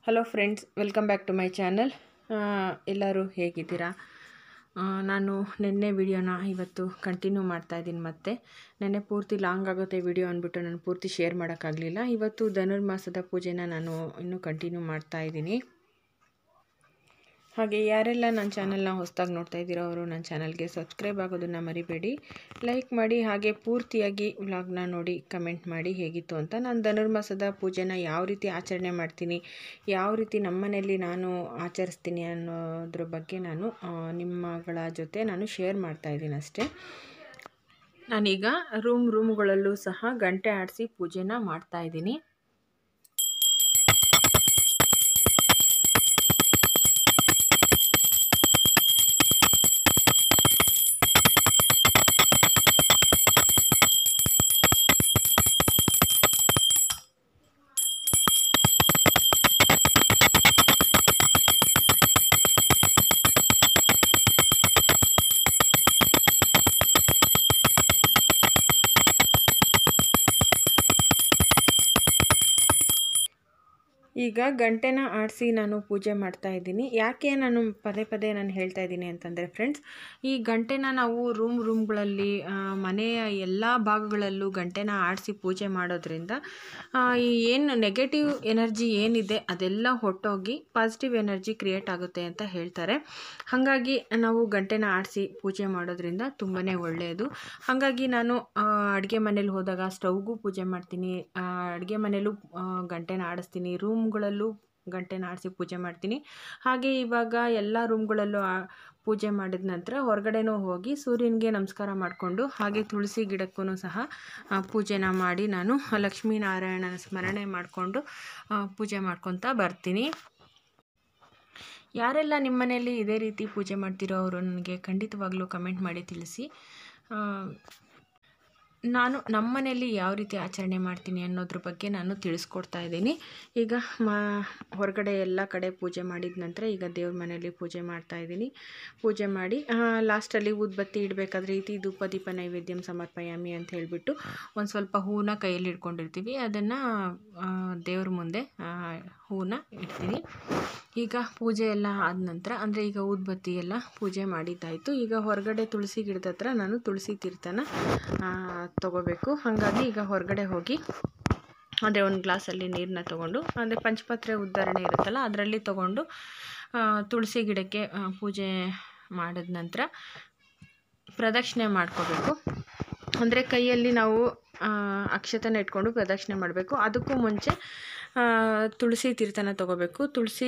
Hello friends welcome back to my channel ಎಲ್ಲರೂ ಹೇಗಿದ್ದೀರಾ ಆ, ನಾನು ನಿನ್ನೆ ವಿಡಿಯೋನ ಇವತ್ತು ಕಂಟಿನ್ಯೂ ಮಾಡ್ತಾ ಇದ್ದೀನಿ ಮತ್ತೆ ನೆನ್ನೆ ಪೂರ್ತಿ ಲಾಂಗ್ ಆಗುತ್ತೆ ವಿಡಿಯೋ ಅಂದ್ಬಿಟ್ಟು ನಾನು ಪೂರ್ತಿ ಶೇರ್ ಮಾಡೋಕ್ಕಾಗಲಿಲ್ಲ ಇವತ್ತು ಧನುರ್ಮಾಸದ ಪೂಜೆನ ನಾನು ಇನ್ನೂ ಕಂಟಿನ್ಯೂ ಮಾಡ್ತಾ ಇದ್ದೀನಿ ಹಾಗೆ ಯಾರೆಲ್ಲ ನನ್ನ ಚಾನಲ್ನ ಹೊಸದಾಗಿ ನೋಡ್ತಾ ಇದ್ದೀರೋ ಅವರು ನನ್ನ ಚಾನಲ್ಗೆ ಸಬ್ಸ್ಕ್ರೈಬ್ ಆಗೋದನ್ನು ಮರಿಬೇಡಿ ಲೈಕ್ ಮಾಡಿ ಹಾಗೆ ಪೂರ್ತಿಯಾಗಿ ವ್ಲಾಗ್ನ ನೋಡಿ ಕಮೆಂಟ್ ಮಾಡಿ ಹೇಗಿತ್ತು ಅಂತ ನಾನು ಧನುರ್ಮಾಸದ ಪೂಜೆನ ಯಾವ ರೀತಿ ಆಚರಣೆ ಮಾಡ್ತೀನಿ ಯಾವ ರೀತಿ ನಮ್ಮನೆಯಲ್ಲಿ ನಾನು ಆಚರಿಸ್ತೀನಿ ಅನ್ನೋದ್ರ ಬಗ್ಗೆ ನಾನು ಆ, ನಿಮ್ಮಗಳ ಜೊತೆ ನಾನು ಶೇರ್ ಮಾಡ್ತಾ ಇದ್ದೀನಿ ಅಷ್ಟೇ ನಾನೀಗ ರೂಮ್ ರೂಮ್ಗಳಲ್ಲೂ ಸಹ ಗಂಟೆ ಆಡಿಸಿ ಪೂಜೆನ ಮಾಡ್ತಾ ಇದ್ದೀನಿ ಈಗ ಗಂಟೆನ ಆಡಿಸಿ ನಾನು ಪೂಜೆ ಮಾಡ್ತಾ ಇದ್ದೀನಿ ಯಾಕೆ ನಾನು ಪದೇ ಪದೇ ನಾನು ಹೇಳ್ತಾ ಇದ್ದೀನಿ ಅಂತಂದರೆ ಫ್ರೆಂಡ್ಸ್ ಈ ಗಂಟೆನ ನಾವು ರೂಮ್ ರೂಮ್ಗಳಲ್ಲಿ ಆ, ಮನೆಯ ಎಲ್ಲ ಭಾಗಗಳಲ್ಲೂ ಗಂಟೆನ ಆಡಿಸಿ ಪೂಜೆ ಮಾಡೋದ್ರಿಂದ ಆ, ಈ ಏನು ನೆಗೆಟಿವ್ ಎನರ್ಜಿ ಏನಿದೆ ಅದೆಲ್ಲ ಹೊಟ್ಟೋಗಿ ಪಾಸಿಟಿವ್ ಎನರ್ಜಿ ಕ್ರಿಯೇಟ್ ಆಗುತ್ತೆ ಅಂತ ಹೇಳ್ತಾರೆ ಹಾಗಾಗಿ ನಾವು ಗಂಟೆನ ಆಡಿಸಿ ಪೂಜೆ ಮಾಡೋದ್ರಿಂದ ತುಂಬಾ ಒಳ್ಳೆಯದು ಹಾಗಾಗಿ ನಾನು ಅಡುಗೆ ಮನೇಲಿ ಹೋದಾಗ ಸ್ಟವ್ಗೂ ಪೂಜೆ ಮಾಡ್ತೀನಿ ಅಡುಗೆ ಮನೇಲೂ ಆ, ಗಂಟೆನ ಆಡಿಸ್ತೀನಿ ರೂಮ್ಗಳಲ್ಲೂ ಗಂಟೆನ ಆಡಿಸಿ ಪೂಜೆ ಮಾಡ್ತೀನಿ ಹಾಗೆ ಇವಾಗ ಎಲ್ಲ ರೂಮ್ಗಳಲ್ಲೂ ಆ- ಪೂಜೆ ಮಾಡಿದ ನಂತರ ಹೊರಗಡೆನೂ ಹೋಗಿ ಸೂರ್ಯನಿಗೆ ನಮಸ್ಕಾರ ಮಾಡಿಕೊಂಡು ಹಾಗೆ ತುಳಸಿ ಗಿಡಕ್ಕೂ ಸಹ ಆ, ಪೂಜೆನ ಮಾಡಿ ನಾನು ಲಕ್ಷ್ಮೀನಾರಾಯಣನ ಸ್ಮರಣೆ ಮಾಡಿಕೊಂಡು ಪೂಜೆ ಮಾಡ್ಕೊತಾ ಬರ್ತೀನಿ ಯಾರೆಲ್ಲ ನಿಮ್ಮ ಮನೆಯಲ್ಲಿ ಇದೇ ರೀತಿ ಪೂಜೆ ಮಾಡ್ತಿರೋ ಅವರು ನನಗೆ ಖಂಡಿತವಾಗ್ಲೂ ಕಮೆಂಟ್ ಮಾಡಿ ತಿಳಿಸಿ ಆ, ನಾನು ನಮ್ಮ ಮನೆಯಲ್ಲಿ ಯಾವ ರೀತಿ ಆಚರಣೆ ಮಾಡ್ತೀನಿ ಅನ್ನೋದ್ರ ಬಗ್ಗೆ ನಾನು ತಿಳಿಸ್ಕೊಡ್ತಾ ಇದ್ದೀನಿ ಈಗ ಮಾ ಹೊರಗಡೆ ಎಲ್ಲ ಕಡೆ ಪೂಜೆ ಮಾಡಿದ ನಂತರ ಈಗ ದೇವ್ರ ಮನೆಯಲ್ಲಿ ಪೂಜೆ ಮಾಡ್ತಾ ಇದ್ದೀನಿ ಪೂಜೆ ಮಾಡಿ ಲಾಸ್ಟಲ್ಲಿ ಊದ್ಬತ್ತಿ ಇಡಬೇಕಾದ್ರೆ ರೀತಿ ಧೂಪ ದೀಪ ನೈವೇದ್ಯಂ ಸಮರ್ಪಯಾಮಿ ಅಂತ ಹೇಳಿಬಿಟ್ಟು ಒಂದು ಸ್ವಲ್ಪ ಹೂವನ್ನ ಕೈಯಲ್ಲಿ ಇಟ್ಕೊಂಡಿರ್ತೀವಿ ಅದನ್ನು ದೇವ್ರ ಮುಂದೆ ಆ, ಹೂವನ್ನ ಇಡ್ತೀನಿ ಈಗ ಪೂಜೆ ಎಲ್ಲ ಆದ ನಂತರ ಅಂದರೆ ಈಗ ಊದ್ಬತ್ತಿ ಎಲ್ಲ ಪೂಜೆ ಮಾಡಿದ್ದಾಯಿತು ಈಗ ಹೊರಗಡೆ ತುಳಸಿ ಗಿಡದ ಹತ್ರ ನಾನು ತುಳಸಿ ತೀರ್ಥನ ಆ, ತಗೋಬೇಕು ಹಾಗಾಗಿ ಈಗ ಹೊರಗಡೆ ಹೋಗಿ ಅಂದರೆ ಒಂದು ಗ್ಲಾಸಲ್ಲಿ ನೀರನ್ನ ತೊಗೊಂಡು ಅಂದರೆ ಪಂಚಪಾತ್ರೆ ಉದ್ಧಾರಣೆ ಇರುತ್ತಲ್ಲ ಅದರಲ್ಲಿ ತೊಗೊಂಡು ಆ, ತುಳಸಿ ಗಿಡಕ್ಕೆ ಆ, ಪೂಜೆ ಮಾಡಿದ ನಂತರ ಪ್ರದಕ್ಷಿಣೆ ಮಾಡ್ಕೋಬೇಕು ಅಂದರೆ ಕೈಯಲ್ಲಿ ನಾವು ಆ, ಅಕ್ಷತೆನ ಇಟ್ಕೊಂಡು ಪ್ರದಕ್ಷಿಣೆ ಮಾಡಬೇಕು ಅದಕ್ಕೂ ಮುಂಚೆ ಆ, ತುಳಸಿ ತೀರ್ಥನ ತಗೋಬೇಕು ತುಳಸಿ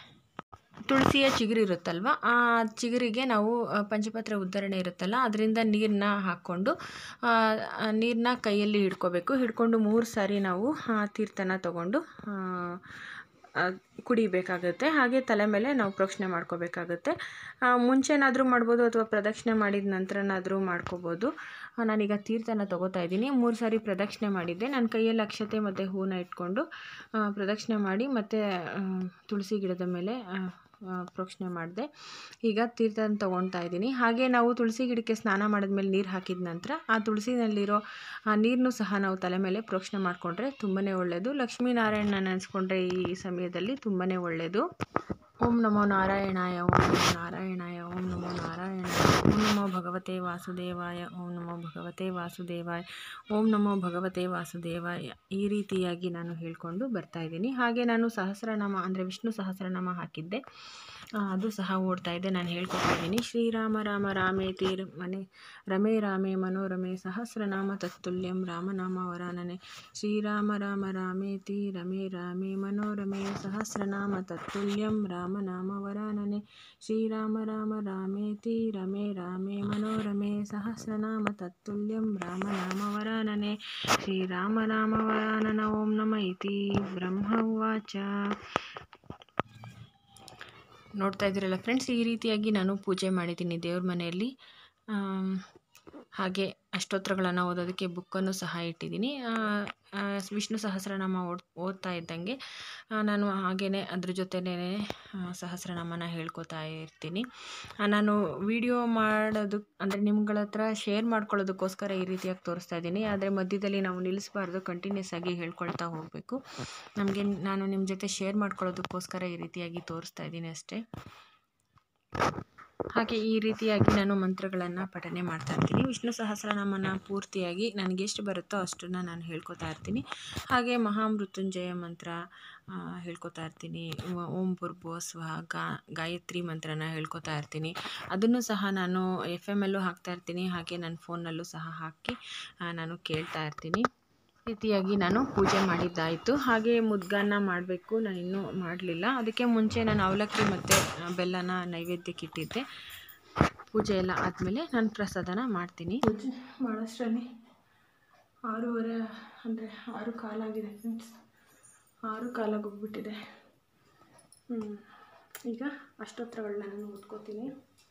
ತುಳಸಿಯ ಚಿಗುರು ಇರುತ್ತಲ್ವ ಆ ಚಿಗುರಿಗೆ ನಾವು ಆ, ಪಂಚಪಾತ್ರೆ ಉದ್ಧರಣೆ ಇರುತ್ತಲ್ಲ ಅದರಿಂದ ನೀರನ್ನ ಹಾಕ್ಕೊಂಡು ನೀರನ್ನ ಕೈಯಲ್ಲಿ ಹಿಡ್ಕೋಬೇಕು ಹಿಡ್ಕೊಂಡು ಮೂರು ಸಾರಿ ನಾವು ಆ ತೀರ್ಥನ ತಗೊಂಡು ಆ, ಆ, ಕುಡಿಬೇಕಾಗುತ್ತೆ ಹಾಗೆ ತಲೆ ಮೇಲೆ ನಾವು ಪ್ರೋಕ್ಷಣೆ ಮಾಡ್ಕೋಬೇಕಾಗುತ್ತೆ ಆ, ಮುಂಚೆನಾದರೂ ಮಾಡ್ಬೋದು ಅಥವಾ ಪ್ರದಕ್ಷಿಣೆ ಮಾಡಿದ ನಂತರನಾದರೂ ಮಾಡ್ಕೋಬೋದು ಆ, ನಾನೀಗ ತೀರ್ಥನ ತಗೋತಾ ಇದ್ದೀನಿ ಮೂರು ಸಾರಿ ಪ್ರದಕ್ಷಿಣೆ ಮಾಡಿದ್ದೆ ನನ್ನ ಕೈಯಲ್ಲಿ ಅಕ್ಷತೆ ಮತ್ತು ಹೂವನ್ನ ಇಟ್ಕೊಂಡು ಆ, ಪ್ರದಕ್ಷಿಣೆ ಮಾಡಿ ಮತ್ತು ಆ, ತುಳಸಿ ಗಿಡದ ಮೇಲೆ ಆ, ಆ, ಪ್ರೋಕ್ಷಣೆ ಮಾಡಿದೆ ಈಗ ತೀರ್ಥನ ತೊಗೊಳ್ತಾ ಇದ್ದೀನಿ ಹಾಗೆ ನಾವು ತುಳಸಿ ಗಿಡಕ್ಕೆ ಸ್ನಾನ ಮಾಡಿದ್ಮೇಲೆ ನೀರು ಹಾಕಿದ ನಂತರ ಆ ತುಳಸಿನಲ್ಲಿರೋ ಆ ನೀರನ್ನು ಸಹ ನಾವು ತಲೆ ಮೇಲೆ ಪ್ರೋಕ್ಷಣೆ ಮಾಡಿಕೊಂಡ್ರೆ ತುಂಬಾ ಒಳ್ಳೆಯದು ಲಕ್ಷ್ಮೀನಾರಾಯಣ ನೆನೆಸ್ಕೊಂಡ್ರೆ ಈ ಸಮಯದಲ್ಲಿ ತುಂಬಾ ಒಳ್ಳೆಯದು ಓಂ ನಮೋ ನಾರಾಯಣಾಯ ಓಂ ನಮೋ ನಾರಾಯಣಾಯ ಓಂ ನಮೋ ನಾರಾಯಣಾಯ ಓಂ ನಮೋ ಭಗವತೆ ವಾಸುದೇವಾಯ ಓಂ ನಮೋ ಭಗವತೆ ವಾಸುದೇವಾಯ ಓಂ ನಮೋ ಭಗವತೆ ವಾಸುದೇವಾಯ ಈ ರೀತಿಯಾಗಿ ನಾನು ಹೇಳ್ಕೊಂಡು ಬರ್ತಾ ಇದ್ದೀನಿ ಹಾಗೆ ನಾನು ಸಹಸ್ರನಾಮ ಅಂದರೆ ವಿಷ್ಣು ಸಹಸ್ರನಾಮ ಹಾಕಿದ್ದೆ ಆ, ಅದು ಸಹ ಓಡ್ತಾ ಇದೆ ನಾನು ಹೇಳ್ಕೊಟ್ಟಿದ್ದೀನಿ ಶ್ರೀರಾಮ ರಾಮ ರಾಮೇತಿ ರ- ಮನೆ ರಮೇ ರಾಮೇ ಮನೋರಮೆ ಸಹಸ್ರನಾಮ ತತ್ತುಲ್ಯಂ ರಾಮನಾಮ ವರಾನನೆ ಶ್ರೀರಾಮ ರಾಮ ರಾಮೇತಿ ರಮೇ ರಾಮೇ ಮನೋರಮೆ ಸಹಸ್ರನಾಮ ತತ್ತುಲ್ಯಂ ರಾಮನಾಮ ವರಾನನೆ ಶ್ರೀರಾಮ ರಾಮ ರಾಮೇತಿ ರಮೇ ರಾಮೇ ಮನೋರಮೆ ಸಹಸ್ರನಾಮ ತತ್ತುಲ್ಯಂ ರಾಮನಾಮ ವರಾನನೆ ಶ್ರೀರಾಮ ರಾಮ ವರಾನನ ಓಂ ನಮ ಇತಿ ಬ್ರಹ್ಮ ಉವಾಚ ನೋಡ್ತಾ ಇದ್ದೀರಲ್ಲ ಫ್ರೆಂಡ್ಸ್ ಈ ರೀತಿಯಾಗಿ ನಾನು ಪೂಜೆ ಮಾಡಿದ್ದೀನಿ ದೇವ್ರ ಮನೆಯಲ್ಲಿ ಆಮ್, ಹಾಗೆ ಅಷ್ಟೋತ್ತರಗಳನ್ನು ಓದೋದಕ್ಕೆ ಬುಕ್ಕನ್ನು ಸಹ ಇಟ್ಟಿದ್ದೀನಿ ಆ, ಆ, ವಿಷ್ಣು ಸಹಸ್ರನಾಮ ಓದ್ ಓದ್ತಾ ಇದ್ದಂಗೆ ಆ, ನಾನು ಹಾಗೆಯೇ ಅದ್ರ ಜೊತೆಲೇ ಸಹಸ್ರನಾಮನ ಹೇಳ್ಕೊತಾ ಇರ್ತೀನಿ ಆ, ನಾನು ವಿಡಿಯೋ ಮಾಡೋದು ಅಂದರೆ ನಿಮ್ಗಳ ಹತ್ರ ಶೇರ್ ಮಾಡ್ಕೊಳ್ಳೋದಕ್ಕೋಸ್ಕರ ಈ ರೀತಿಯಾಗಿ ತೋರಿಸ್ತಾ ಇದ್ದೀನಿ ಆದರೆ ಮಧ್ಯದಲ್ಲಿ ನಾವು ನಿಲ್ಲಿಸಬಾರ್ದು ಕಂಟಿನ್ಯೂಸ್ ಆಗಿ ಹೇಳ್ಕೊಳ್ತಾ ಹೋಗಬೇಕು ನಮಗೆ ನಾನು ನಿಮ್ಮ ಜೊತೆ ಶೇರ್ ಮಾಡ್ಕೊಳ್ಳೋದಕ್ಕೋಸ್ಕರ ಈ ರೀತಿಯಾಗಿ ತೋರಿಸ್ತಾ ಇದ್ದೀನಿ ಅಷ್ಟೇ ಹಾಗೆ ಈ ರೀತಿಯಾಗಿ ನಾನು ಮಂತ್ರಗಳನ್ನು ಪಠನೆ ಮಾಡ್ತಾ ಇರ್ತೀನಿ ವಿಷ್ಣು ಸಹಸ್ರನಾಮನ ಪೂರ್ತಿಯಾಗಿ ನನಗೆ ಎಷ್ಟು ಬರುತ್ತೋ ಅಷ್ಟನ್ನು ನಾನು ಹೇಳ್ಕೊತಾ ಇರ್ತೀನಿ ಹಾಗೆ ಮಹಾಮೃತ್ಯುಂಜಯ ಮಂತ್ರ ಆ, ಹೇಳ್ಕೊತಾ ಇರ್ತೀನಿ ವ- ಓಂ ಭೂರ್ಭುವ ಸ್ವಃ ಗಾ ಗಾಯತ್ರಿ ಮಂತ್ರನ ಹೇಳ್ಕೊತಾ ಇರ್ತೀನಿ ಅದನ್ನು ಸಹ ನಾನು ಎಫ್ ಎಮ್ ಎಲ್ಲೂ ಹಾಕ್ತಾ ಇರ್ತೀನಿ ಹಾಗೆ ನನ್ನ ಫೋನ್ನಲ್ಲೂ ಸಹ ಹಾಕಿ ಆ, ನಾನು ಕೇಳ್ತಾ ಇರ್ತೀನಿ ಈ ರೀತಿಯಾಗಿ ನಾನು ಪೂಜೆ ಮಾಡಿದ್ದಾಯಿತು ಹಾಗೆ ಮುದ್ಗಾನ ಮಾಡಬೇಕು ನಾನು ಇನ್ನೂ ಮಾಡಲಿಲ್ಲ ಅದಕ್ಕೆ ಮುಂಚೆ ನಾನು ಅವಲಕ್ಕಿ ಮತ್ತು ಬೆಲ್ಲನ ನೈವೇದ್ಯಕ್ಕೆ ಇಟ್ಟಿದ್ದೆ ಪೂಜೆ ಎಲ್ಲ ಆದಮೇಲೆ ನಾನು ಪ್ರಸಾದನ ಮಾಡ್ತೀನಿ ಪೂಜೆ ಮಾಡೋಷ್ಟರಲ್ಲಿ ಆರೂವರೆ ಅಂದರೆ ಆರು ಕಾಲಾಗಿದೆ ಫ್ರೆಂಡ್ಸ್ ಆರು ಕಾಲಾಗಿ ಹೋಗ್ಬಿಟ್ಟಿದೆ ಹ್ಞೂ ಈಗ ಅಷ್ಟೋತ್ತರಗಳನ್ನ ನಾನು ಓದ್ಕೋತೀನಿ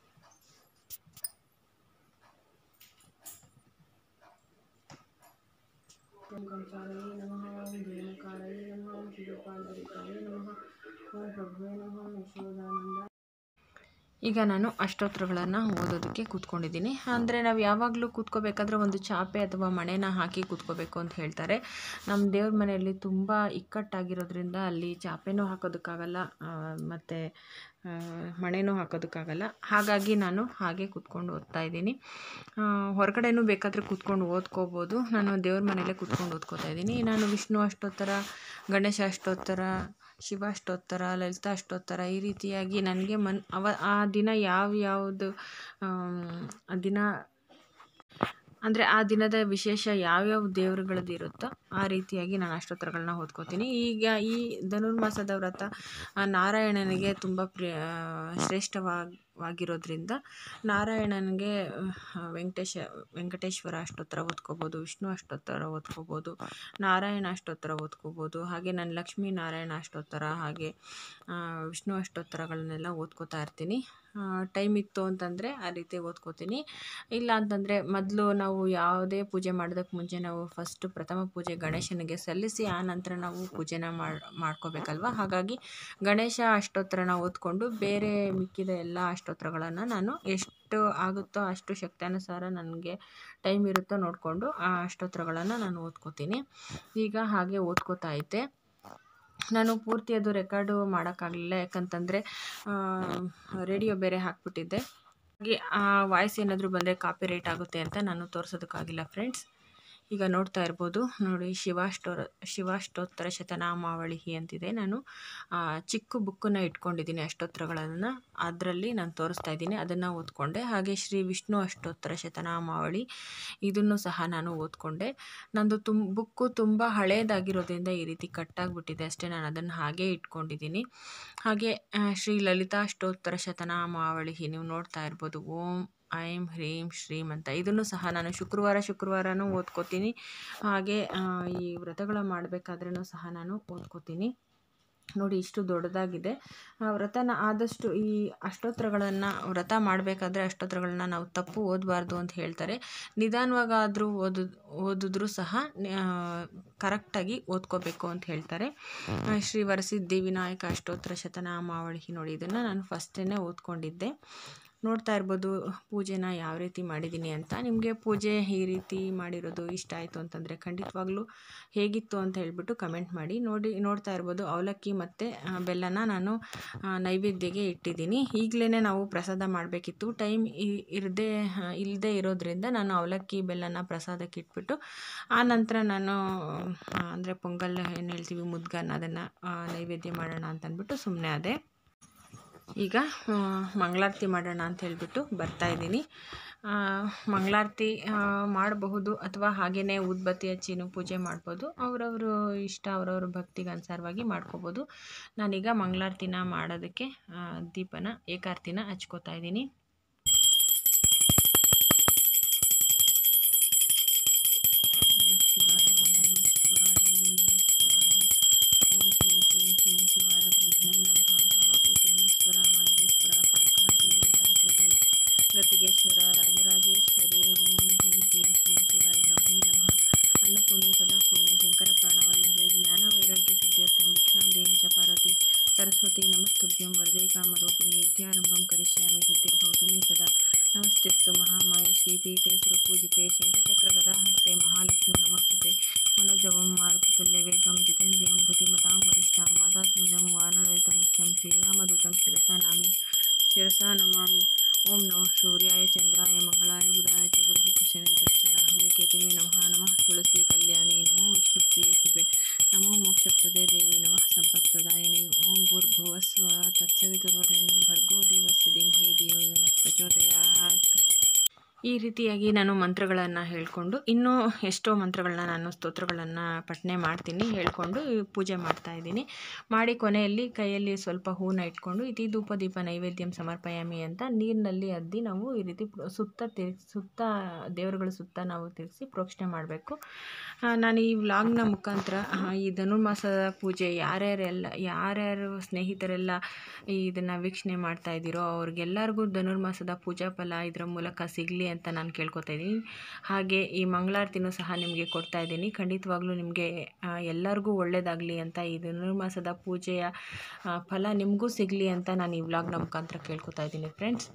ಓಂಕಾರಾಯ ನಮಃ ಓಂ ಧೇನುಕಾರಾಯ ನಮಃ ಓಂ ಶಿವಪಾಲರಿಕಾಯ ನಮಃ ಓಂ ಪ್ರಭುವೇ ನಮಃ ಯಶೋದಾನಂದ ಈಗ ನಾನು ಅಷ್ಟೋತ್ತರಗಳನ್ನು ಓದೋದಕ್ಕೆ ಕೂತ್ಕೊಂಡಿದ್ದೀನಿ ಅಂದರೆ ನಾವು ಯಾವಾಗಲೂ ಕೂತ್ಕೋಬೇಕಾದ್ರೆ ಒಂದು ಚಾಪೆ ಅಥವಾ ಮಣೆನ ಹಾಕಿ ಕೂತ್ಕೋಬೇಕು ಅಂತ ಹೇಳ್ತಾರೆ ನಮ್ಮ ದೇವ್ರ ಮನೆಯಲ್ಲಿ ತುಂಬ ಇಕ್ಕಟ್ಟಾಗಿರೋದ್ರಿಂದ ಅಲ್ಲಿ ಚಾಪೆನೂ ಹಾಕೋದಕ್ಕಾಗಲ್ಲ ಮತ್ತು ಮಣೆನೂ ಹಾಕೋದಕ್ಕಾಗಲ್ಲ ಹಾಗಾಗಿ ನಾನು ಹಾಗೆ ಕೂತ್ಕೊಂಡು ಓದ್ತಾ ಇದ್ದೀನಿ ಆ, ಹೊರಗಡೆನೂ ಬೇಕಾದರೆ ಕೂತ್ಕೊಂಡು ಓದ್ಕೋಬೋದು ನಾನು ದೇವ್ರ ಮನೆಯಲ್ಲೇ ಕೂತ್ಕೊಂಡು ಓದ್ಕೋತಾ ಇದ್ದೀನಿ ನಾನು ವಿಷ್ಣು ಅಷ್ಟೋತ್ತರ ಗಣೇಶ ಅಷ್ಟೋತ್ತರ ಶಿವ ಅಷ್ಟೋತ್ತರ ಲಲಿತಾ ಅಷ್ಟೋತ್ತರ ಈ ರೀತಿಯಾಗಿ ನನಗೆ ಮನ್ ಅವ ಆ ದಿನ ಯಾವ ಯಾವುದು ಆ ದಿನ ಅಂದರೆ ಆ ದಿನದ ವಿಶೇಷ ಯಾವ್ಯಾವ ದೇವರುಗಳದ್ದು ಇರುತ್ತೋ ಆ ರೀತಿಯಾಗಿ ನಾನು ಅಷ್ಟೋತ್ತರಗಳನ್ನ ಓದ್ಕೋತೀನಿ ಈಗ ಈ ಧನುರ್ಮಾಸದ ವ್ರತ ಆ, ನಾರಾಯಣನಿಗೆ ತುಂಬ ಪ್ರಿಯ ಶ್ರೇಷ್ಠವಾಗಿ ವಾಗಿರೋದ್ರಿಂದ ನಾರಾಯಣನಿಗೆ ಆ, ವೆಂಕಟೇಶ ವೆಂಕಟೇಶ್ವರ ಅಷ್ಟೋತ್ತರ ಓದ್ಕೋಬೋದು ವಿಷ್ಣು ಅಷ್ಟೋತ್ತರ ಓದ್ಕೋಬೋದು ನಾರಾಯಣ ಅಷ್ಟೋತ್ತರ ಓದ್ಕೋಬೋದು ಹಾಗೆ ನಾನು ಲಕ್ಷ್ಮೀ ನಾರಾಯಣ ಅಷ್ಟೋತ್ತರ ಹಾಗೆ ಆ, ವಿಷ್ಣು ಅಷ್ಟೋತ್ತರಗಳನ್ನೆಲ್ಲ ಓದ್ಕೋತಾ ಇರ್ತೀನಿ ಟೈಮ್ ಇತ್ತು ಅಂತಂದರೆ ಆ ರೀತಿ ಓದ್ಕೋತೀನಿ ಇಲ್ಲ ಅಂತಂದರೆ ಮೊದಲು ನಾವು ಯಾವುದೇ ಪೂಜೆ ಮಾಡೋದಕ್ಕೆ ಮುಂಚೆ ನಾವು ಫಸ್ಟು ಪ್ರಥಮ ಪೂಜೆ ಗಣೇಶನಿಗೆ ಸಲ್ಲಿಸಿ ಆ ನಂತರ ನಾವು ಪೂಜೆನ ಮಾಡಿ ಮಾಡ್ಕೋಬೇಕಲ್ವ ಹಾಗಾಗಿ ಗಣೇಶ ಅಷ್ಟೋತ್ತರನ ಓದ್ಕೊಂಡು ಬೇರೆ ಮಿಕ್ಕಿದ ಎಲ್ಲ ಅಷ್ಟೋತ್ತರಗಳನ್ನು ನಾನು ಎಷ್ಟು ಆಗುತ್ತೋ ಅಷ್ಟು ಶಕ್ತಾನುಸಾರ ನನಗೆ ಟೈಮ್ ಇರುತ್ತೋ ನೋಡಿಕೊಂಡು ಆ ಅಷ್ಟೋತ್ತರಗಳನ್ನು ನಾನು ಓದ್ಕೋತೀನಿ ಈಗ ಹಾಗೆ ಓದ್ಕೋತಾ ಇದ್ದೆ ನಾನು ಪೂರ್ತಿ ಅದು ರೆಕಾರ್ಡು ಮಾಡೋಕ್ಕಾಗಲಿಲ್ಲ ಯಾಕಂತಂದರೆ ರೇಡಿಯೋ ಬೇರೆ ಹಾಕ್ಬಿಟ್ಟಿದ್ದೆ ಹಾಗೆ ಆ ವಾಯ್ಸ್ ಏನಾದರೂ ಬಂದರೆ ಕಾಪಿ ರೈಟ್ ಆಗುತ್ತೆ ಅಂತ ನಾನು ತೋರಿಸೋದಕ್ಕಾಗಿಲ್ಲ ಫ್ರೆಂಡ್ಸ್ ಈಗ ನೋಡ್ತಾ ಇರ್ಬೋದು ನೋಡಿ ಶಿವಾಷ್ಟೋರ ಶಿವಾಷ್ಟೋತ್ತರ ಶತನಾಮಾವಳಿ ಅಂತಿದೆ ನಾನು ಆ, ಚಿಕ್ಕ ಬುಕ್ಕನ್ನು ಇಟ್ಕೊಂಡಿದ್ದೀನಿ ಅಷ್ಟೋತ್ತರಗಳನ್ನು ಅದರಲ್ಲಿ ನಾನು ತೋರಿಸ್ತಾ ಇದ್ದೀನಿ ಅದನ್ನು ಓದ್ಕೊಂಡೆ ಹಾಗೆ ಶ್ರೀ ವಿಷ್ಣು ಅಷ್ಟೋತ್ತರ ಶತನಾಮಾವಳಿ ಇದನ್ನು ಸಹ ನಾನು ಓದ್ಕೊಂಡೆ ನಂದು ತುಂಬ ಬುಕ್ಕು ತುಂಬ ಹಳೇದಾಗಿರೋದ್ರಿಂದ ಈ ರೀತಿ ಕಟ್ಟಾಗಿಬಿಟ್ಟಿದೆ ಅಷ್ಟೇ ನಾನು ಅದನ್ನು ಹಾಗೇ ಇಟ್ಕೊಂಡಿದ್ದೀನಿ ಹಾಗೆ ಆ, ಶ್ರೀ ಲಲಿತಾ ಅಷ್ಟೋತ್ತರ ಶತನಾಮಾವಳಿ ನೀವು ನೋಡ್ತಾ ಇರ್ಬೋದು ಓಂ ಐಂ ಹ್ರೀಂ ಶ್ರೀಂ ಅಂತ ಇದನ್ನು ಸಹ ನಾನು ಶುಕ್ರವಾರ ಶುಕ್ರವಾರನೂ ಓದ್ಕೋತೀನಿ ಹಾಗೆ ಆ, ಈ ವ್ರತಗಳ ಮಾಡಬೇಕಾದ್ರೂ ಸಹ ನಾನು ಓದ್ಕೋತೀನಿ ನೋಡಿ ಇಷ್ಟು ದೊಡ್ಡದಾಗಿದೆ ಆ ವ್ರತನ ಆದಷ್ಟು ಈ ಅಷ್ಟೋತ್ತರಗಳನ್ನು ವ್ರತ ಮಾಡಬೇಕಾದ್ರೆ ಅಷ್ಟೋತ್ತರಗಳನ್ನ ನಾವು ತಪ್ಪು ಓದಬಾರ್ದು ಅಂತ ಹೇಳ್ತಾರೆ ನಿಧಾನವಾಗಾದರೂ ಓದು ಓದಿದ್ರೂ ಸಹ ಕರೆಕ್ಟಾಗಿ ಓದ್ಕೋಬೇಕು ಅಂತ ಹೇಳ್ತಾರೆ ಆ, ಶ್ರೀ ವರಸಿದ್ಧಿ ವಿನಾಯಕ ಅಷ್ಟೋತ್ತರ ಶತನಾಮಾವಳಿ ನೋಡಿ ಇದನ್ನು ನಾನು ಫಸ್ಟೇ ಓದ್ಕೊಂಡಿದ್ದೆ ನೋಡ್ತಾ ಇರ್ಬೋದು ಪೂಜೆನ ಯಾವ ರೀತಿ ಮಾಡಿದ್ದೀನಿ ಅಂತ ನಿಮಗೆ ಪೂಜೆ ಈ ರೀತಿ ಮಾಡಿರೋದು ಇಷ್ಟ ಆಯಿತು ಅಂತಂದರೆ ಖಂಡಿತವಾಗ್ಲೂ ಹೇಗಿತ್ತು ಅಂತ ಹೇಳ್ಬಿಟ್ಟು ಕಮೆಂಟ್ ಮಾಡಿ ನೋಡಿ ನೋಡ್ತಾ ಇರ್ಬೋದು ಅವಲಕ್ಕಿ ಮತ್ತು ಆ, ಬೆಲ್ಲನ ನಾನು ಆ, ನೈವೇದ್ಯಗೆ ಇಟ್ಟಿದ್ದೀನಿ ಈಗಲೇ ನಾವು ಪ್ರಸಾದ ಮಾಡಬೇಕಿತ್ತು ಟೈಮ್ ಇರದೇ ಇಲ್ಲದೆ ಇರೋದ್ರಿಂದ ನಾನು ಅವಲಕ್ಕಿ ಬೆಲ್ಲನ ಪ್ರಸಾದಕ್ಕೆ ಇಟ್ಬಿಟ್ಟು ಆ ನಂತರ ನಾನು ಅಂದರೆ ಪೊಂಗಲ್ ಏನು ಹೇಳ್ತೀವಿ ಮುದ್ಗನ್ನ ಅದನ್ನು ನೈವೇದ್ಯ ಮಾಡೋಣ ಅಂತ ಅಂದ್ಬಿಟ್ಟು ಸುಮ್ಮನೆ ಅದೇ ಈಗ ಆ, ಮಂಗಳಾರತಿ ಮಾಡೋಣ ಅಂತ ಹೇಳ್ಬಿಟ್ಟು ಬರ್ತಾ ಇದ್ದೀನಿ ಮಂಗಳಾರತಿ ಮಾಡಬಹುದು ಅಥವಾ ಹಾಗೆಯೇ ಊದ್ಬತ್ತಿ ಹಚ್ಚಿನೂ ಪೂಜೆ ಮಾಡ್ಬೋದು ಅವರವರು ಇಷ್ಟ ಅವರವ್ರ ಭಕ್ತಿಗೆ ಅನುಸಾರವಾಗಿ ಮಾಡ್ಕೋಬೋದು ನಾನೀಗ ಮಂಗಳಾರತಿನ ಮಾಡೋದಕ್ಕೆ ಆ, ದೀಪನ ಏಕಾರ್ತಿನ ಹಚ್ಕೋತಾ ಇದ್ದೀನಿ ನಮಃ ಶಿವಾಯ ನಮಃ ಶಿವಾಯ ಓಂ ನಮಃ ಶಿವಾಯ ಓಂ ಕ್ಲೀಂ ಕ್ಲೀಂ ಕ್ಲೀಂ ಶಿವಾಯ ಬ್ರಹ್ಮಣೇ ನಮಃ ಪಾರ್ವತಿ ಪರಮೇಶ್ವರ ಮಹೇಶ್ವರ ಕಾಳಕಾದೇವಿ ಗಾಯತ್ರಿ ದೇವಿ ಗತಿಗೇಶ್ವರ ರಾಜರಾಜೇಶ್ವರಿ ಓಂ ಕ್ಲೀಂ पूज्यं वरदे कामरूपिणी विद्यारम्भं करिष्यामि सिद्धिर्भवतु मे सदा नमस्तेस्तु महामाये श्रीपीठे सुरपूजिते शङ्खचक्रगदाहस्ते महालक्ष्मी नमस्तुते मनोजवं मारुततुल्यवेगं जितेन्द्रियं बुद्धिमतां वरिष्ठां वातात्मजं वानरहितमुख्यं श्रीरामदूतं शिरसा नामि शिरसा नमामि ॐ नमः सूर्याय चन्द्राय मङ्गलाय बुधाय च गुरुः शनिर्भिश्चराहवे केतवे नमः नमः तुलसी कल्याणी नमो विष्णुप्रिय शुभे नमो मोक्षप्रदे देवी नमः सम्पत्प्रदायिनी ॐ भूर्भुवस्व तत्सवितुर्वरेण्यं भर्गो देवस्य ಧಿಂಹಿ ಧಿಯೋ ಯೋ ನಃ ಪ್ರಚೋದಯಾತ್ ಈ ರೀತಿಯಾಗಿ ನಾನು ಮಂತ್ರಗಳನ್ನು ಹೇಳಿಕೊಂಡು ಇನ್ನೂ ಎಷ್ಟೋ ಮಂತ್ರಗಳನ್ನ ನಾನು ಸ್ತೋತ್ರಗಳನ್ನು ಪಠನೆ ಮಾಡ್ತೀನಿ ಹೇಳ್ಕೊಂಡು ಪೂಜೆ ಮಾಡ್ತಾ ಇದ್ದೀನಿ ಮಾಡಿ ಕೊನೆಯಲ್ಲಿ ಕೈಯಲ್ಲಿ ಸ್ವಲ್ಪ ಹೂನ ಇಟ್ಕೊಂಡು ಇತಿ ಧೂಪ ದೀಪ ನೈವೇದ್ಯಂ ಸಮರ್ಪಯಾಮಿ ಅಂತ ನೀರಿನಲ್ಲಿ ಅದ್ದಿ ನಾವು ಈ ರೀತಿ ಪ್ರ- ಸುತ್ತ ತಿರ್ಗಿ ಸುತ್ತ ದೇವರುಗಳ ಸುತ್ತ ನಾವು ತಿರುಗಿಸಿ ಪ್ರೋಕ್ಷಣೆ ಮಾಡಬೇಕು ನಾನು ಈ ವ್ಲಾಗ್ನ ಮುಖಾಂತರ ಆ, ಈ ಧನುರ್ಮಾಸದ ಪೂಜೆ ಯಾರ್ಯಾರೆಲ್ಲ ಯಾರ್ಯಾರು ಸ್ನೇಹಿತರೆಲ್ಲ ಇದನ್ನು ವೀಕ್ಷಣೆ ಮಾಡ್ತಾ ಇದ್ದೀರೋ ಅವ್ರಿಗೆಲ್ಲರಿಗೂ ಧನುರ್ಮಾಸದ ಪೂಜಾ ಫಲ ಇದರ ಮೂಲಕ ಸಿಗಲಿ ಅಂತ ನಾನು ಕೇಳ್ಕೊತಾ ಇದ್ದೀನಿ ಹಾಗೆ ಈ ಮಂಗಳಾರತಿನೂ ಸಹ ನಿಮಗೆ ಕೊಡ್ತಾ ಇದ್ದೀನಿ ಖಂಡಿತವಾಗ್ಲೂ ನಿಮಗೆ ಎಲ್ಲರಿಗೂ ಒಳ್ಳೆಯದಾಗಲಿ ಅಂತ ಈ ಧನುರ್ಮಾಸದ ಪೂಜೆಯ ಆ, ಫಲ ನಿಮಗೂ ಸಿಗಲಿ ಅಂತ ನಾನು ಈ ವ್ಲಾಗ್ನ ಮುಖಾಂತರ ಕೇಳ್ಕೊತಾ ಇದ್ದೀನಿ ಫ್ರೆಂಡ್ಸ್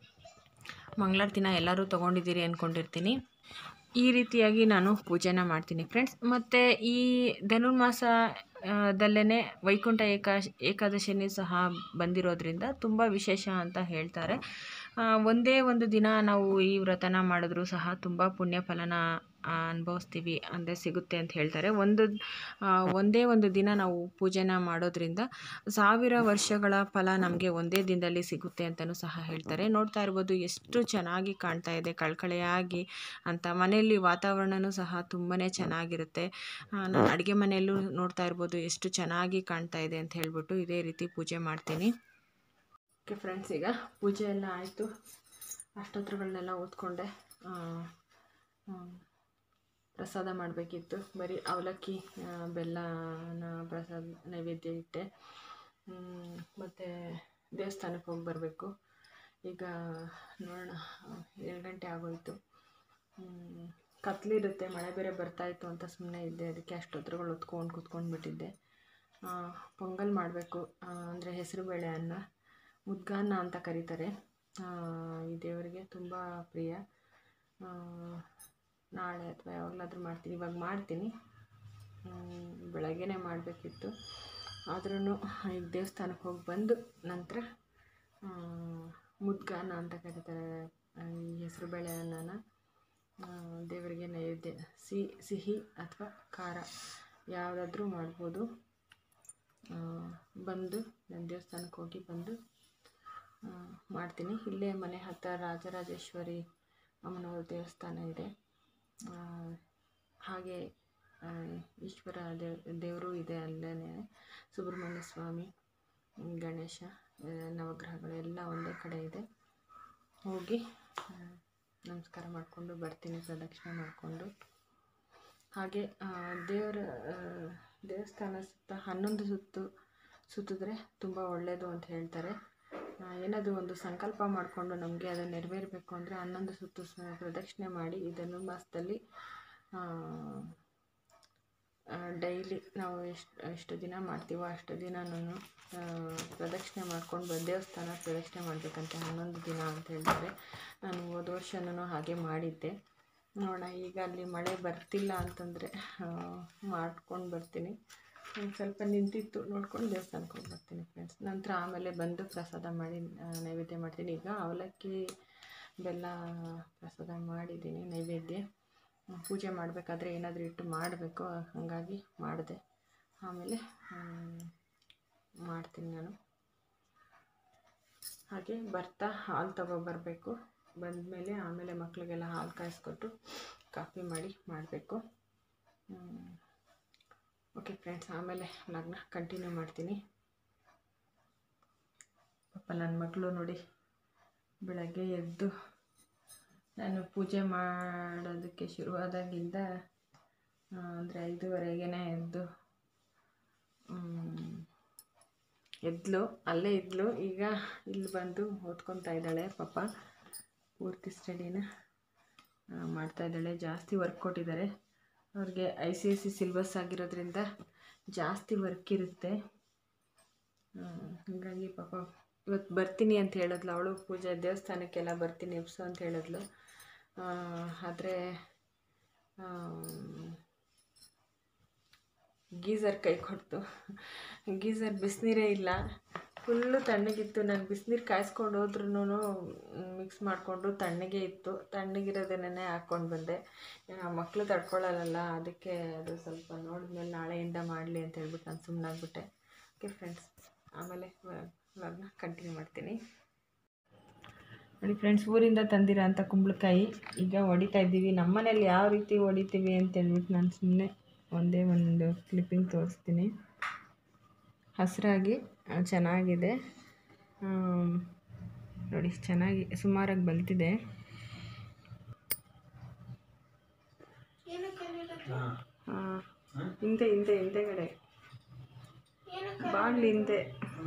ಮಂಗಳಾರತಿನ ಎಲ್ಲರೂ ತೊಗೊಂಡಿದ್ದೀರಿ ಅಂದ್ಕೊಂಡಿರ್ತೀನಿ ಈ ರೀತಿಯಾಗಿ ನಾನು ಪೂಜೆನ ಮಾಡ್ತೀನಿ ಫ್ರೆಂಡ್ಸ್ ಮತ್ತು ಈ ಧನುರ್ಮಾಸ ದಲ್ಲೇ ವೈಕುಂಠ ಏಕಾಶ ಏಕಾದಶಿನಿ ಸಹ ಬಂದಿರೋದ್ರಿಂದ ತುಂಬ ವಿಶೇಷ ಅಂತ ಹೇಳ್ತಾರೆ ಆ, ಒಂದೇ ಒಂದು ದಿನ ನಾವು ಈ ವ್ರತನ ಮಾಡಿದ್ರೂ ಸಹ ತುಂಬ ಪುಣ್ಯ ಫಲನ ಅನುಭವಿಸ್ತೀವಿ ಅಂದರೆ ಸಿಗುತ್ತೆ ಅಂತ ಹೇಳ್ತಾರೆ ಒಂದು ಆ, ಒಂದೇ ಒಂದು ದಿನ ನಾವು ಪೂಜೆನ ಮಾಡೋದ್ರಿಂದ ಸಾವಿರ ವರ್ಷಗಳ ಫಲ ನಮಗೆ ಒಂದೇ ದಿನದಲ್ಲಿ ಸಿಗುತ್ತೆ ಅಂತಲೂ ಸಹ ಹೇಳ್ತಾರೆ ನೋಡ್ತಾ ಇರ್ಬೋದು ಎಷ್ಟು ಚೆನ್ನಾಗಿ ಕಾಣ್ತಾ ಇದೆ ಕಳ್ಕಳೆಯಾಗಿ ಅಂತ ಮನೆಯಲ್ಲಿ ವಾತಾವರಣವೂ ಸಹ ತುಂಬಾ ಚೆನ್ನಾಗಿರುತ್ತೆ ನಾನು ಅಡುಗೆ ಮನೆಯಲ್ಲೂ ನೋಡ್ತಾ ಇರ್ಬೋದು ಎಷ್ಟು ಚೆನ್ನಾಗಿ ಕಾಣ್ತಾ ಇದೆ ಅಂತ ಹೇಳ್ಬಿಟ್ಟು ಇದೇ ರೀತಿ ಪೂಜೆ ಮಾಡ್ತೀನಿ ಓಕೆ ಫ್ರೆಂಡ್ಸ್ ಈಗ ಪೂಜೆ ಎಲ್ಲ ಆಯಿತು ಅಷ್ಟೋತ್ರಗಳನ್ನೆಲ್ಲ ಓದ್ಕೊಂಡೆ ಆ, ಹ್ಮ್. ಪ್ರಸಾದ ಮಾಡಬೇಕಿತ್ತು ಬರೀ ಅವಲಕ್ಕಿ ಆ, ಬೆಲ್ಲನ ಪ್ರಸಾದ ನೈವೇದ್ಯ ಇಟ್ಟೆ ಮತ್ತು ದೇವಸ್ಥಾನಕ್ಕೆ ಹೋಗಿ ಬರಬೇಕು ಈಗ ನೋಡೋಣ ಏಳು ಗಂಟೆ ಆಗೋಯ್ತು ಹ್ಮ್. ಕತ್ಲಿರುತ್ತೆ ಮಳೆ ಬೇರೆ ಬರ್ತಾಯಿತ್ತು ಅಂತ ಸುಮ್ಮನೆ ಇದ್ದೆ ಅದಕ್ಕೆ ಅಷ್ಟೊತ್ತರಗಳು ಹೊತ್ಕೊಂಡು ಕೂತ್ಕೊಂಡು ಬಿಟ್ಟಿದ್ದೆ ಆ, ಪೊಂಗಲ್ ಮಾಡಬೇಕು ಅಂದರೆ ಹೆಸರುಬೇಳೆ ಅನ್ನ ಮುದ್ಗಾನ್ನ ಅಂತ ಕರೀತಾರೆ ಆ, ಈ ದೇವರಿಗೆ ತುಂಬ ಪ್ರಿಯ ಆ, ನಾಳೆ ಅಥವಾ ಯಾವಾಗಲಾದ್ರೂ ಮಾಡ್ತೀನಿ ಇವಾಗ ಮಾಡ್ತೀನಿ ಹ್ಮ್, ಬೆಳಗ್ಗೆನೇ ಮಾಡಬೇಕಿತ್ತು ಆದ್ರೂ ಈಗ ದೇವಸ್ಥಾನಕ್ಕೆ ಹೋಗಿ ಬಂದು ನಂತರ ಆ, ಮುದ್ಗಾನ್ನ ಅಂತ ಕರೀತಾರೆ ಆ, ಈ ಹೆಸರುಬೇಳೆ ಅನ್ನನ ಆ, ದೇವರಿಗೆ ನೈವೇದ್ಯ ಸಿಹಿ ಸಿಹಿ ಅಥವಾ ಖಾರ ಯಾವುದಾದ್ರೂ ಮಾಡ್ಬೋದು ಆ, ಬಂದು ನಾನು ದೇವಸ್ಥಾನಕ್ಕೆ ಹೋಗಿ ಬಂದು ಆ, ಮಾಡ್ತೀನಿ ಇಲ್ಲೇ ಮನೆ ಹತ್ತಿರ ರಾಜರಾಜೇಶ್ವರಿ ಅಮ್ಮನವರ ದೇವಸ್ಥಾನ ಇದೆ ಆ, ಹಾಗೆ ಆ, ಈಶ್ವರ ದೇವ್ ದೇವರು ಇದೆ ಅಲ್ಲೇ ಸುಬ್ರಹ್ಮಣ್ಯ ಸ್ವಾಮಿ ಹ್ಮ್, ಗಣೇಶ ಆ, ನವಗ್ರಹಗಳು ಎಲ್ಲ ಒಂದೇ ಕಡೆ ಇದೆ ಹೋಗಿ ಆ, ನಮಸ್ಕಾರ ಮಾಡಿಕೊಂಡು ಬರ್ತೀನಿ ಪ್ರದಕ್ಷಿಣೆ ಮಾಡಿಕೊಂಡು ಹಾಗೆ ಆ, ದೇವರ ಆ, ದೇವಸ್ಥಾನ ಸುತ್ತ ಹನ್ನೊಂದು ಸುತ್ತು ಸುತ್ತಿದ್ರೆ ತುಂಬ ಒಳ್ಳೆಯದು ಅಂತ ಹೇಳ್ತಾರೆ ಆ, ಏನಾದರೂ ಒಂದು ಸಂಕಲ್ಪ ಮಾಡಿಕೊಂಡು ನಮಗೆ ಅದು ನೆರವೇರಬೇಕು ಅಂದರೆ ಹನ್ನೊಂದು ಸುತ್ತು ಸ- ಪ್ರದಕ್ಷಿಣೆ ಮಾಡಿ ಈ ಧನುರ್ಮಾಸದಲ್ಲಿ ಡೈಲಿ ನಾವು ಎಷ್ಟು ಎಷ್ಟು ದಿನ ಮಾಡ್ತೀವೋ ಅಷ್ಟು ದಿನ ನಾನು ಪ್ರದಕ್ಷಿಣೆ ಮಾಡ್ಕೊಂಡು ಬಂದು ದೇವಸ್ಥಾನ ಪ್ರದಕ್ಷಿಣೆ ಮಾಡಬೇಕಂತೆ ಹನ್ನೊಂದು ದಿನ ಅಂತ ಹೇಳ್ತಾರೆ ನಾನು ಹೋದ ವರ್ಷನೂ ಹಾಗೆ ಮಾಡಿದ್ದೆ ನೋಡೋಣ ಈಗ ಅಲ್ಲಿ ಮಳೆ ಬರ್ತಿಲ್ಲ ಅಂತಂದರೆ ಮಾಡ್ಕೊಂಡು ಬರ್ತೀನಿ ಒಂದು ಸ್ವಲ್ಪ ನಿಂತಿತ್ತು ನೋಡ್ಕೊಂಡು ದೇವಸ್ಥಾನಕ್ಕೆ ಹೋಗಿ ಬರ್ತೀನಿ ಫ್ರೆಂಡ್ಸ್ ನಂತರ ಆಮೇಲೆ ಬಂದು ಪ್ರಸಾದ ಮಾಡಿ ಆ, ನೈವೇದ್ಯ ಮಾಡ್ತೀನಿ ಈಗ ಅವಲಕ್ಕಿ ಬೆಲ್ಲ ಪ್ರಸಾದ ಮಾಡಿದ್ದೀನಿ ನೈವೇದ್ಯ ಹ್ಮ್, ಪೂಜೆ ಮಾಡಬೇಕಾದ್ರೆ ಏನಾದರೂ ಇಟ್ಟು ಮಾಡಬೇಕು ಹಾಗಾಗಿ ಮಾಡಿದೆ ಆಮೇಲೆ ಹ್ಮ್, ಮಾಡ್ತೀನಿ ನಾನು ಹಾಗೆ ಬರ್ತಾ ಹಾಲು ತಗೊಬರ್ಬೇಕು ಬಂದಮೇಲೆ ಆಮೇಲೆ ಮಕ್ಕಳಿಗೆಲ್ಲ ಹಾಲು ಕಾಯಿಸ್ಕೊಟ್ಟು ಕಾಫಿ ಮಾಡಿ ಮಾಡಬೇಕು ಓಕೆ ಫ್ರೆಂಡ್ಸ್ ಆಮೇಲೆ ವ್ಲಾಗ್ನ ಕಂಟಿನ್ಯೂ ಮಾಡ್ತೀನಿ ಪಾಪ ನನ್ನ ಮಗಳು ನೋಡಿ ಬೆಳಗ್ಗೆ ಎದ್ದು ನಾನು ಪೂಜೆ ಮಾಡೋದಕ್ಕೆ ಶುರುವಾದಾಗಿಂದ ಅಂದರೆ ಐದೂವರೆಗೇ ಎದ್ದು ಮ್, ಎದ್ಲು ಅಲ್ಲೇ ಇದ್ಲು ಈಗ ಇಲ್ಲಿ ಬಂದು ಓದ್ಕೊತಾ ಇದ್ದಾಳೆ ಪಾಪ ಪೂರ್ತಿ ಸ್ಟಡಿನ ಮಾಡ್ತಾ ಇದ್ದಾಳೆ ಜಾಸ್ತಿ ವರ್ಕ್ ಕೊಟ್ಟಿದ್ದಾರೆ ಅವ್ರಿಗೆ I C S C syllabus ಆಗಿರೋದ್ರಿಂದ ಜಾಸ್ತಿ ವರ್ಕ್ ಇರುತ್ತೆ ಹಾಗಾಗಿ ಪಾಪ ಇವತ್ತು ಬರ್ತೀನಿ ಅಂತ ಹೇಳಿದ್ಲು ಅವಳು ಪೂಜೆ ದೇವಸ್ಥಾನಕ್ಕೆಲ್ಲ ಬರ್ತೀನಿ ಎಪ್ಸು ಅಂತ ಹೇಳಿದ್ಲು ಆದರೆ ಗೀಝರ್ ಕೈ ಕೊಡ್ತು ಗೀಝರ್ ಬಿಸಿನೀರೇ ಇಲ್ಲ ಫುಲ್ಲು ತಣ್ಣಗಿತ್ತು ನಾನು ಬಿಸಿನೀರು ಕಾಯಿಸ್ಕೊಂಡು ಹೋದ್ರೂ ಮಿಕ್ಸ್ ಮಾಡಿಕೊಂಡು ತಣ್ಣಗೆ ಇತ್ತು ತಣ್ಣಗಿರೋದನ್ನೇ ಹಾಕ್ಕೊಂಡು ಬಂದೆ ಮಕ್ಕಳು ತಡ್ಕೊಳ್ಳಲ್ಲ ಅದಕ್ಕೆ ಅದು ಸ್ವಲ್ಪ ನೋಡಿದ್ಮೇಲೆ ನಾಳೆಯಿಂದ ಮಾಡಲಿ ಅಂತ ಹೇಳ್ಬಿಟ್ಟು ನಾನು ಸುಮ್ಮನಾಗ್ಬಿಟ್ಟೆ ಓಕೆ ಫ್ರೆಂಡ್ಸ್ ಆಮೇಲೆ ವ್ಲಾಗ್ನ ಕಂಟಿನ್ಯೂ ಮಾಡ್ತೀನಿ ನೋಡಿ ಫ್ರೆಂಡ್ಸ್ ಊರಿಂದ ತಂದಿರೋ ಅಂಥ ಕುಂಬಳಕಾಯಿ ಈಗ ಹೊಡಿತಾ ಇದ್ದೀವಿ ನಮ್ಮನೇಲಿ ಯಾವ ರೀತಿ ಹೊಡಿತೀವಿ ಅಂತ ಹೇಳ್ಬಿಟ್ಟು ನಾನು ಸುಮ್ಮನೆ ಒಂದೇ ಒಂದು ಕ್ಲಿಪ್ಪಿಂಗ್ ತೋರಿಸ್ತೀನಿ ಹಸಿರಾಗಿ ಚೆನ್ನಾಗಿದೆ ನೋಡಿ ಚೆನ್ನಾಗಿ ಸುಮಾರಾಗಿ ಬಲ್ತಿದೆ ಹಾಂ ಹಿಂದೆ ಹಿಂದೆ ಹಿಂದೆಗಡೆ ಬಾಗ್ಲು ಹಿಂದೆ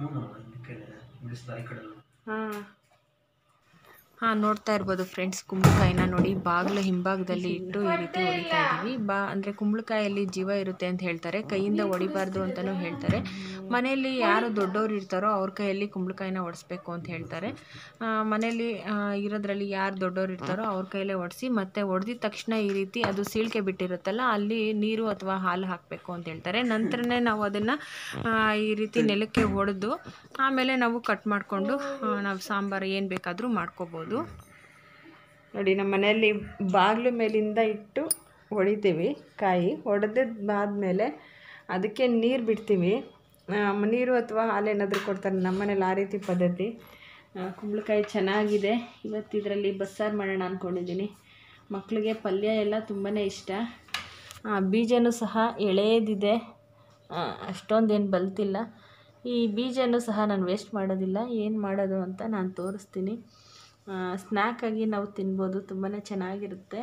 ಹಾಂ ಹಾಂ ನೋಡ್ತಾ ಇರ್ಬೋದು ಫ್ರೆಂಡ್ಸ್ ಕುಂಬಳಕಾಯಿನ ನೋಡಿ ಬಾಗಿಲು ಹಿಂಭಾಗದಲ್ಲಿ ಇಟ್ಟು ಈ ರೀತಿ ಹೊಡಿತಾ ಇದ್ದೀವಿ ಬಾ ಅಂದರೆ ಕುಂಬಳಕಾಯಲ್ಲಿ ಜೀವ ಇರುತ್ತೆ ಅಂತ ಹೇಳ್ತಾರೆ ಕೈಯಿಂದ ಹೊಡಿಬಾರ್ದು ಅಂತಲೂ ಹೇಳ್ತಾರೆ ಮನೆಯಲ್ಲಿ ಯಾರು ದೊಡ್ಡವ್ರು ಇರ್ತಾರೋ ಅವ್ರ ಕೈಯಲ್ಲಿ ಕುಂಬಳಕಾಯಿನ ಒಡಿಸ್ಬೇಕು ಅಂತ ಹೇಳ್ತಾರೆ ಮನೆಯಲ್ಲಿ ಇರೋದ್ರಲ್ಲಿ ಯಾರು ದೊಡ್ಡವ್ರು ಇರ್ತಾರೋ ಅವ್ರ ಕೈಯಲ್ಲೇ ಒಡಿಸಿ ಮತ್ತು ಹೊಡೆದಿದ ತಕ್ಷಣ ಈ ರೀತಿ ಅದು ಸೀಳ್ಕೆ ಬಿಟ್ಟಿರುತ್ತಲ್ಲ ಅಲ್ಲಿ ನೀರು ಅಥವಾ ಹಾಲು ಹಾಕಬೇಕು ಅಂತ ಹೇಳ್ತಾರೆ ನಂತರನೇ ನಾವು ಅದನ್ನು ಈ ರೀತಿ ನೆಲಕ್ಕೆ ಹೊಡೆದು ಆಮೇಲೆ ನಾವು ಕಟ್ ಮಾಡಿಕೊಂಡು ನಾವು ಸಾಂಬಾರು ಏನು ಬೇಕಾದರೂ ಮಾಡ್ಕೋಬೋದು ನೋಡಿ ನಮ್ಮ ಮನೆಯಲ್ಲಿ ಬಾಗಿಲು ಮೇಲಿಂದ ಇಟ್ಟು ಹೊಡಿತೀವಿ ಕಾಯಿ ಹೊಡೆದಾದ್ಮೇಲೆ ಅದಕ್ಕೆ ನೀರು ಬಿಡ್ತೀವಿ ನೀರು ಅಥವಾ ಹಾಲೇನಾದರೂ ಕೊಡ್ತಾರೆ ನಮ್ಮ ಮನೇಲಿ ಆ ರೀತಿ ಪದ್ಧತಿ ಕುಂಬಳಕಾಯಿ ಚೆನ್ನಾಗಿದೆ ಇವತ್ತು ಇದರಲ್ಲಿ ಬಸ್ಸಾರು ಮಾಡೋಣ ಅಂದ್ಕೊಂಡಿದ್ದೀನಿ ಮಕ್ಕಳಿಗೆ ಪಲ್ಯ ಎಲ್ಲ ತುಂಬಾ ಇಷ್ಟ ಬೀಜನೂ ಸಹ ಎಳೆಯದಿದೆ ಅಷ್ಟೊಂದೇನು ಬಲ್ತಿಲ್ಲ ಈ ಬೀಜನೂ ಸಹ ನಾನು ವೇಸ್ಟ್ ಮಾಡೋದಿಲ್ಲ ಏನು ಮಾಡೋದು ಅಂತ ನಾನು ತೋರಿಸ್ತೀನಿ ಸ್ನ್ಯಾಕಾಗಿ ನಾವು ತಿನ್ಬೋದು ತುಂಬಾ ಚೆನ್ನಾಗಿರುತ್ತೆ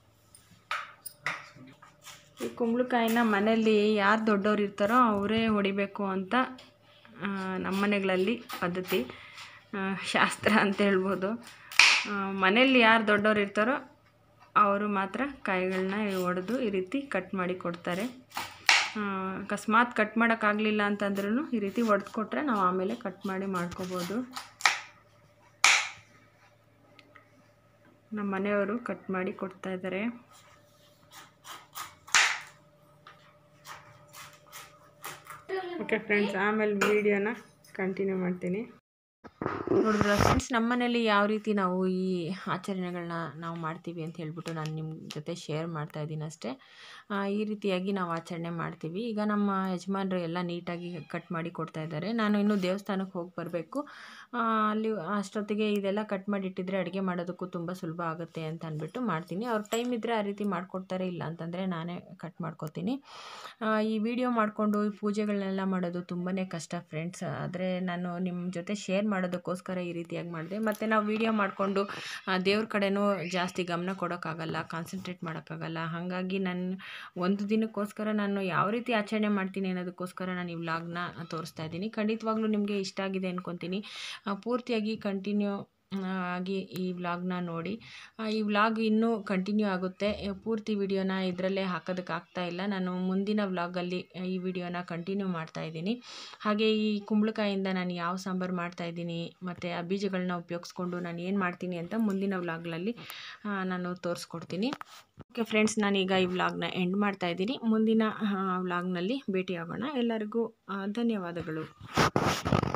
ಈ ಕುಂಬಳಕಾಯಿನ ಮನೆಯಲ್ಲಿ ಯಾರು ದೊಡ್ಡವ್ರು ಇರ್ತಾರೋ ಅವರೇ ಹೊಡಿಬೇಕು ಅಂತ ನಮ್ಮ ಮನೆಗಳಲ್ಲಿ ಪದ್ಧತಿ ಶಾಸ್ತ್ರ ಅಂತ ಹೇಳ್ಬೋದು ಮನೆಯಲ್ಲಿ ಯಾರು ದೊಡ್ಡವ್ರು ಇರ್ತಾರೋ ಅವರು ಮಾತ್ರ ಕಾಯಿಗಳನ್ನ ಹೊಡೆದು ಈ ರೀತಿ ಕಟ್ ಮಾಡಿ ಕೊಡ್ತಾರೆ ಅಕಸ್ಮಾತ್ ಕಟ್ ಮಾಡೋಕ್ಕಾಗಲಿಲ್ಲ ಅಂತಂದ್ರೂ ಈ ರೀತಿ ಹೊಡೆದು ಕೊಟ್ಟರೆ ನಾವು ಆಮೇಲೆ ಕಟ್ ಮಾಡಿ ಮಾಡ್ಕೋಬೋದು ನಮ್ಮ ಮನೆಯವರು ಕಟ್ ಮಾಡಿ ಕೊಡ್ತಾ ಇದ್ದಾರೆ ಓಕೆ ಫ್ರೆಂಡ್ಸ್ ಆಮೇಲೆ ವೀಡಿಯೋನ ಕಂಟಿನ್ಯೂ ಮಾಡ್ತೀನಿ ನೋಡಿದ್ರ ಫ್ರೆಂಡ್ಸ್ ನಮ್ಮ ಮನೇಲಿ ಯಾವ ರೀತಿ ನಾವು ಈ ಆಚರಣೆಗಳನ್ನ ನಾವು ಮಾಡ್ತೀವಿ ಅಂತ ಹೇಳ್ಬಿಟ್ಟು ನಾನು ನಿಮ್ಮ ಜೊತೆ ಶೇರ್ ಮಾಡ್ತಾ ಇದ್ದೀನಿ ಅಷ್ಟೇ ಈ ರೀತಿಯಾಗಿ ನಾವು ಆಚರಣೆ ಮಾಡ್ತೀವಿ ಈಗ ನಮ್ಮ ಯಜಮಾನರು ಎಲ್ಲ ನೀಟಾಗಿ ಕಟ್ ಮಾಡಿ ಕೊಡ್ತಾ ಇದ್ದಾರೆ ನಾನು ಇನ್ನೂ ದೇವಸ್ಥಾನಕ್ಕೆ ಹೋಗಿ ಬರಬೇಕು ಅಲ್ಲಿ ಅಷ್ಟೊತ್ತಿಗೆ ಇದೆಲ್ಲ ಕಟ್ ಮಾಡಿ ಇಟ್ಟಿದ್ರೆ ಅಡುಗೆ ಮಾಡೋದಕ್ಕೂ ತುಂಬ ಸುಲಭ ಆಗುತ್ತೆ ಅಂತ ಅಂದ್ಬಿಟ್ಟು ಮಾಡ್ತೀನಿ ಅವ್ರ ಟೈಮ್ ಇದ್ದರೆ ಆ ರೀತಿ ಮಾಡಿಕೊಡ್ತಾರೆ ಇಲ್ಲ ಅಂತಂದರೆ ನಾನೇ ಕಟ್ ಮಾಡ್ಕೊತೀನಿ ಈ ವಿಡಿಯೋ ಮಾಡಿಕೊಂಡು ಈ ಪೂಜೆಗಳನ್ನೆಲ್ಲ ಮಾಡೋದು ತುಂಬಾ ಕಷ್ಟ ಫ್ರೆಂಡ್ಸ್ ಆದರೆ ನಾನು ನಿಮ್ಮ ಜೊತೆ ಶೇರ್ ಮಾಡೋದಕ್ಕೋಸ್ಕರ ಈ ರೀತಿಯಾಗಿ ಮಾಡಿದೆ ಮತ್ತು ನಾವು ವಿಡಿಯೋ ಮಾಡಿಕೊಂಡು ದೇವ್ರ ಕಡೆನೂ ಜಾಸ್ತಿ ಗಮನ ಕೊಡೋಕ್ಕಾಗಲ್ಲ ಕಾನ್ಸಂಟ್ರೇಟ್ ಮಾಡೋಕ್ಕಾಗಲ್ಲ ಹಾಗಾಗಿ ನಾನು ಒಂದು ದಿನಕ್ಕೋಸ್ಕರ ನಾನು ಯಾವ ರೀತಿ ಆಚರಣೆ ಮಾಡ್ತೀನಿ ಅನ್ನೋದಕ್ಕೋಸ್ಕರ ನಾನು ಈ ವ್ಲಾಗ್ನ ತೋರಿಸ್ತಾ ಇದ್ದೀನಿ ಖಂಡಿತವಾಗ್ಲೂ ನಿಮಗೆ ಇಷ್ಟ ಆಗಿದೆ ಅಂದ್ಕೊತೀನಿ ಪೂರ್ತಿಯಾಗಿ ಕಂಟಿನ್ಯೂ ಆಗಿ ಈ ವ್ಲಾಗ್ನ ನೋಡಿ ಈ ವ್ಲಾಗ್ ಇನ್ನೂ ಕಂಟಿನ್ಯೂ ಆಗುತ್ತೆ ಪೂರ್ತಿ ವಿಡಿಯೋನ ಇದರಲ್ಲೇ ಹಾಕೋದಕ್ಕೆ ಆಗ್ತಾ ಇಲ್ಲ ನಾನು ಮುಂದಿನ ವ್ಲಾಗಲ್ಲಿ ಈ ವಿಡಿಯೋನ ಕಂಟಿನ್ಯೂ ಮಾಡ್ತಾ ಇದ್ದೀನಿ ಹಾಗೆ ಈ ಕುಂಬಳಕಾಯಿಂದ ನಾನು ಯಾವ ಸಾಂಬಾರು ಮಾಡ್ತಾ ಇದ್ದೀನಿ ಮತ್ತು ಆ ಬೀಜಗಳನ್ನ ಉಪಯೋಗಿಸ್ಕೊಂಡು ನಾನು ಏನು ಮಾಡ್ತೀನಿ ಅಂತ ಮುಂದಿನ ವ್ಲಾಗ್ನಲ್ಲಿ ನಾನು ತೋರಿಸ್ಕೊಡ್ತೀನಿ ಓಕೆ ಫ್ರೆಂಡ್ಸ್ ನಾನೀಗ ಈ ವ್ಲಾಗ್ನ ಎಂಡ್ ಮಾಡ್ತಾ ಇದ್ದೀನಿ ಮುಂದಿನ ವ್ಲಾಗ್ನಲ್ಲಿ ಭೇಟಿಯಾಗೋಣ ಎಲ್ಲರಿಗೂ ಧನ್ಯವಾದಗಳು